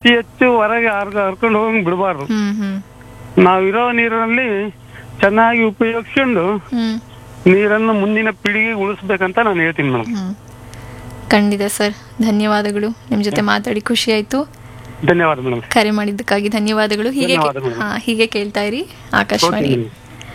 ಹೆಚ್ಚು ಹೆಚ್ಚು ಹೊರಗೆ ಹರ್ಕ- ಹರ್ಕೊಂಡು ಹೋಗಂಗ್ ಬಿಡಬಾರ್ದು ಹ್ಮ್ ಹ್ಮ್ ನಾವಿರೋ ನೀರಿನಲ್ಲಿ ಚೆನ್ನಾಗಿ ಉಪಯೋಗಿಸ್ಕೊಂಡು ಹ್ಮ್ ನೀರನ್ನು ಮುಂದಿನ ಪೀಳಿಗೆಗೆ ಉಳಿಸ್ಬೇಕಂತ ನಾನು ಹೇಳ್ತೀನಿ ಮೇಡಮ್ ಹ್ಮ್ ಖಂಡಿತ ಸರ್ ಧನ್ಯವಾದಗಳು ನಿಮ್ಮ ಜೊತೆ ಮಾತಾಡಿ ಖುಷಿ ಆಯ್ತು ಧನ್ಯವಾದ ಮೇಡಮ್ ಕರೆ ಮಾಡಿದ್ದಕ್ಕಾಗಿ ಧನ್ಯವಾದಗಳು ಹೀಗೆ ಧನ್ಯವಾದಗಳು. ಹಾ ಹೀಗೆ ಕೇಳ್ತಾ ಇರಿ ಓಕೆ ಆಕಾಶವಾಣಿ ಮೇಡಮ್.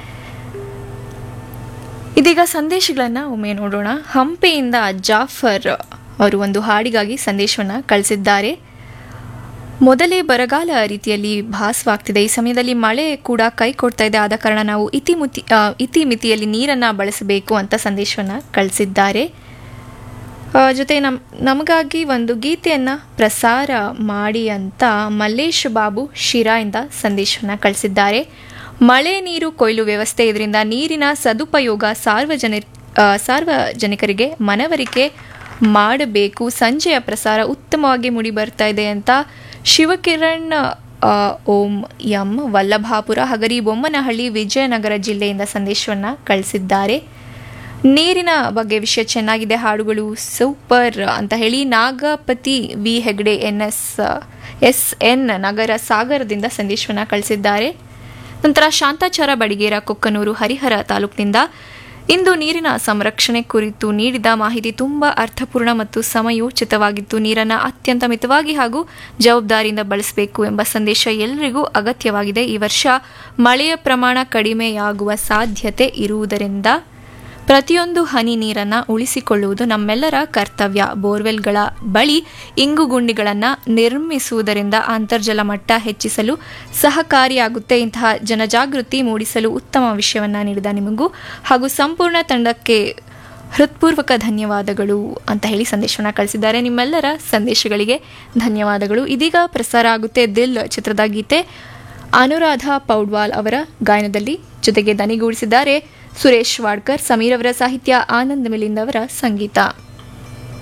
ಇದೀಗ ಸಂದೇಶಗಳನ್ನ ಒಮ್ಮೆ ನೋಡೋಣ ಹಂಪೆಯಿಂದ ಜಾಫರ್ ಅವರು ಒಂದು ಹಾಡಿಗಾಗಿ ಸಂದೇಶವನ್ನ ಕಳಿಸಿದ್ದಾರೆ ಮೊದಲೇ ಬರಗಾಲ ರೀತಿಯಲ್ಲಿ ಭಾಸವಾಗ್ತಿದೆ ಈ ಸಮಯದಲ್ಲಿ ಮಳೆ ಕೂಡ ಕೈ ಕೊಡ್ತಾ ಇದೆ ಆದ ಕಾರಣ ನಾವು ಇತಿಮಿತಿ ಆ, ಇತಿಮಿತಿಯಲ್ಲಿ ನೀರನ್ನ ಬಳಸಬೇಕು ಅಂತ ಸಂದೇಶವನ್ನ ಕಳಿಸಿದ್ದಾರೆ ಆ, ಜೊತೆ ನಮ್ ನಮಗಾಗಿ ಒಂದು ಗೀತೆಯನ್ನ ಪ್ರಸಾರ ಮಾಡಿ ಅಂತ ಮಲ್ಲೇಶ್ ಬಾಬು ಶಿರಾ ಇಂದ ಸಂದೇಶವನ್ನ ಕಳಿಸಿದ್ದಾರೆ ಮಳೆ ನೀರು ಕೊಯ್ಲು ವ್ಯವಸ್ಥೆ ಇದರಿಂದ ನೀರಿನ ಸದುಪಯೋಗ ಸಾರ್ವಜನಿ ಆ, ಸಾರ್ವಜನಿಕರಿಗೆ ಮನವರಿಕೆ ಮಾಡಬೇಕು ಸಂಜೆಯ ಪ್ರಸಾರ ಉತ್ತಮವಾಗಿ ಮೂಡಿ ಬರ್ತಾ ಇದೆ ಅಂತ ಶಿವಕಿರಣ್ ಆ, ಓಂ ಎಂ ವಲ್ಲಭಾಪುರ ಹಗರಿ ಬೊಮ್ಮನಹಳ್ಳಿ ವಿಜಯನಗರ ಜಿಲ್ಲೆಯಿಂದ ಸಂದೇಶವನ್ನ ಕಳಿಸಿದ್ದಾರೆ ನೀರಿನ ಬಗ್ಗೆ ವಿಷಯ ಚೆನ್ನಾಗಿದೆ ಹಾಡುಗಳು ಸೂಪರ್ ಅಂತ ಹೇಳಿ Nagapati V Hegde N S S N Nagara ಸಾಗರದಿಂದ ಸಂದೇಶವನ್ನ ಕಳಿಸಿದ್ದಾರೆ ನಂತರ ಶಾಂತಾಚಾರ ಬಡಿಗೇರ ಕೊಕ್ಕನೂರು ಹರಿಹರ ತಾಲೂಕಿನಿಂದ ಇಂದು ನೀರಿನ ಸಂರಕ್ಷಣೆ ಕುರಿತು ನೀಡಿದ ಮಾಹಿತಿ ತುಂಬಾ ಅರ್ಥಪೂರ್ಣ ಮತ್ತು ಸಮಯೋಚಿತವಾಗಿತ್ತು ನೀರನ್ನು ಅತ್ಯಂತ ಮಿತವಾಗಿ ಹಾಗೂ ಜವಾಬ್ದಾರಿಯಿಂದ ಬಳಸಬೇಕು ಎಂಬ ಸಂದೇಶ ಎಲ್ಲರಿಗೂ ಅಗತ್ಯವಾಗಿದೆ ಈ ವರ್ಷ ಮಳೆಯ ಪ್ರಮಾಣ ಕಡಿಮೆಯಾಗುವ ಸಾಧ್ಯತೆ ಇರುವುದರಿಂದ ಪ್ರತಿಯೊಂದು ಹನಿ ನೀರನ್ನು ಉಳಿಸಿಕೊಳ್ಳುವುದು ನಮ್ಮೆಲ್ಲರ ಕರ್ತವ್ಯ ಬೋರ್ವೆಲ್ಗಳ ಬಳಿ ಇಂಗುಗುಂಡಿಗಳನ್ನು ನಿರ್ಮಿಸುವುದರಿಂದ ಅಂತರ್ಜಲ ಮಟ್ಟ ಹೆಚ್ಚಿಸಲು ಸಹಕಾರಿಯಾಗುತ್ತೆ ಇಂತಹ ಜನಜಾಗೃತಿ ಮೂಡಿಸಲು ಉತ್ತಮ ವಿಷಯವನ್ನ ನೀಡಿದ ನಿಮಗೂ ಹಾಗೂ ಸಂಪೂರ್ಣ ತಂಡಕ್ಕೆ ಹೃತ್ಪೂರ್ವಕ ಧನ್ಯವಾದಗಳು ಅಂತ ಹೇಳಿ ಸಂದೇಶವನ್ನ ಕಳಿಸಿದ್ದಾರೆ ನಿಮ್ಮೆಲ್ಲರ ಸಂದೇಶಗಳಿಗೆ ಧನ್ಯವಾದಗಳು ಇದೀಗ ಪ್ರಸಾರ ಆಗುತ್ತೆ ದಿಲ್ ಚಿತ್ರದ ಗೀತೆ ಅನುರಾಧ ಪೌಡ್ವಾಲ್ ಅವರ ಗಾಯನದಲ್ಲಿ ಜೊತೆಗೆ ದನಿಗೂಡಿಸಿದ್ದಾರೆ ಸುರೇಶ್ ವಾಡ್ಕರ್ ಸಮೀರ್ ಅವರ ಸಾಹಿತ್ಯ ಆನಂದ್ ಮಿಲಿಂದ್ ಅವರ ಸಂಗೀತ